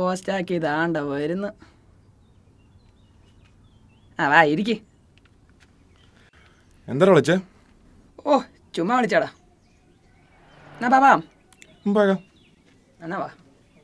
പോസ്റ്റാക്കി ഇതാണ്ട വരുന്നു ആ വാ ഇരിക്ക് എന്താ വിളിച്ചേ ഓ ചുമ്മാ വിളിച്ചാടാ എന്നാ ബാബാ മുമ്പാകാം എന്നാ വാ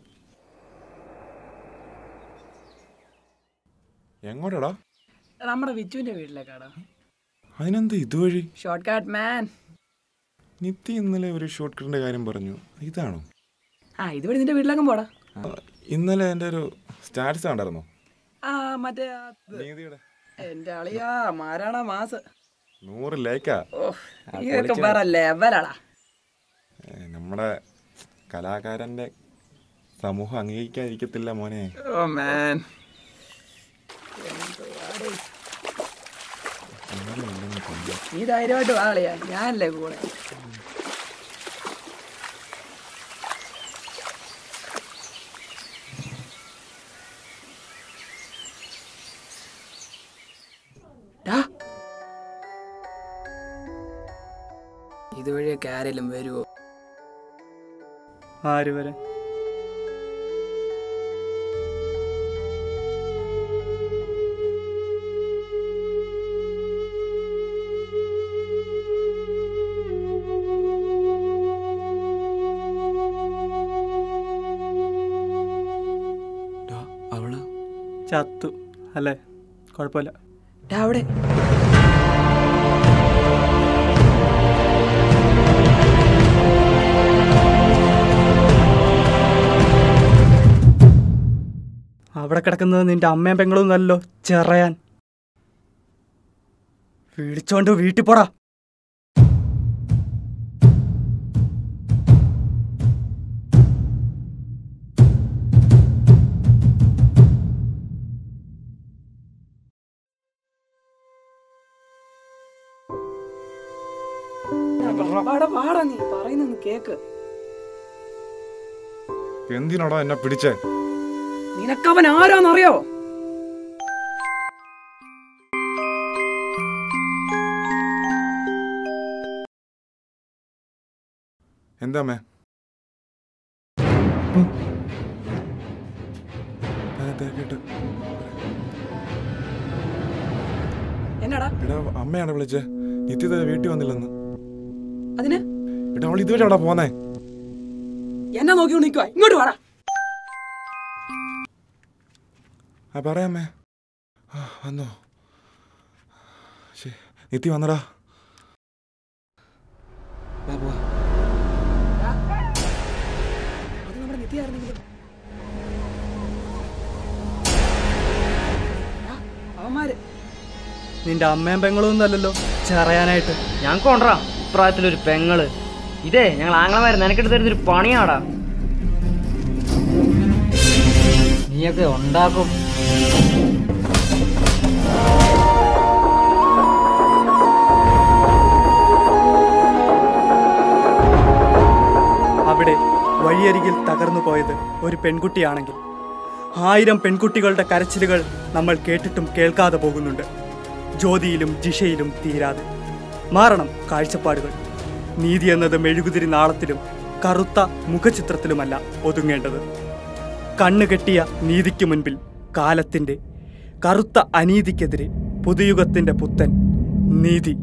എങ്ങോട്ടാടാ നമ്മുടെ വിച്ചുവിൻ്റെ വീട്ടിലേക്കാടാ അതിനെന്താ ഇതുവഴി ഷോർട്ട് കട്ട് മാൻ നിത്യ ഇന്നലെ ഒരു ഷോർട്ട് കട്ടിന്റെ കാര്യം പറഞ്ഞു ഇതാണോ ആ ഇതുവഴി നിന്റെ വീട്ടിലേക്കും പോടാ ആ, ഇന്നലെ എൻ്റെ ഒരു സ്റ്റാറ്റസ് കണ്ടായിരുന്നോ ആ മറ്റേ ആ ഇത്. നീതിയുടെ എൻ്റെ അളിയാ മാരാണ മാസ് നൂറ് ലേക്കാ ഓ ഇതൊക്കെ വേറെ ലെവലാടാ ഏ, നമ്മുടെ കലാകാരന്റെ സമൂഹം അംഗീകരിക്കാതിരിക്കത്തില്ല മോനെ ഓ മാൻ അങ്ങനെയല്ലെന്ന് തോന്നുന്നു. നീ ധൈര്യമായിട്ട് വാ അളിയാ ഞാനല്ലേ കൂടെ ഡാ. ഇതുവഴിയൊക്കെ ആരെങ്കിലും വരുമോ ആര് വരെ അവള് ചത്തു അല്ലേ കുഴപ്പമില്ല ഡാ അവിടെ അവിടെ കിടക്കുന്നത് നിന്റെ അമ്മയും പെങ്ങളും നല്ലോ ചെറയാൻ വിളിച്ചോണ്ട് വീട്ടിൽ പോടാ വാടാ വാടാ നീ പറയുന്നൊന്ന് കേക്ക് എന്തിനാടാ എന്നെ പിടിച്ചേ നിനക്കവൻ ആരാന്നറിയോ എന്താ അമ്മേ അതെ കേട്ട് എന്നടാ എടാ അമ്മയാണ് വിളിച്ചേ നിത്യത വീട്ടിൽ വന്നില്ലെന്ന് അതിന് എടാ അവൾ ഇതുവരെ അവിടെ പോന്നേ എന്നെ നോക്കിക്കൊണ്ട് നിൽക്കുവാ ഇങ്ങോട്ട് വാടാ ആ പറയാമേ ആ വന്നോ ശരി നിത്യ വന്നടാ വാ, പോവാ. അത് നമ്മുടെ നിത്യായിരുന്നെങ്കിലും ഡാ, അവന്മാര് നിന്റെ അമ്മയും പെങ്ങളും നല്ലല്ലോ ചെറയാനായിട്ട് ഞാൻ കൊണ്ടറാ ഇപ്രായത്തിലൊരു പെങ്ങള് ഇതേ ഞങ്ങൾ ആങ്ങളമാര് നിനക്കെടുത്ത് തരുന്നൊരു പണിയാടാ നീയൊക്കെ ഉണ്ടാക്കും അവിടെ വഴിയരികിൽ തകർന്നു പോയത് ഒരു പെൺകുട്ടിയാണെങ്കിൽ ആയിരം പെൺകുട്ടികളുടെ കരച്ചിലുകൾ നമ്മൾ കേട്ടിട്ടും കേൾക്കാതെ പോകുന്നുണ്ട് ജ്യോതിയിലും ജിഷയിലും തീരാതെ മാറണം കാഴ്ചപ്പാടുകൾ നീതി എന്നത് മെഴുകുതിരി നാളത്തിലും കറുത്ത മുഖചിത്രത്തിലുമല്ല ഒതുങ്ങേണ്ടത് കണ്ണുകെട്ടിയ നീതിക്ക് മുൻപിൽ കാലത്തിൻ്റെ കറുത്ത അനീതിക്കെതിരെ പുതുയുഗത്തിൻ്റെ പുത്തൻ നീതി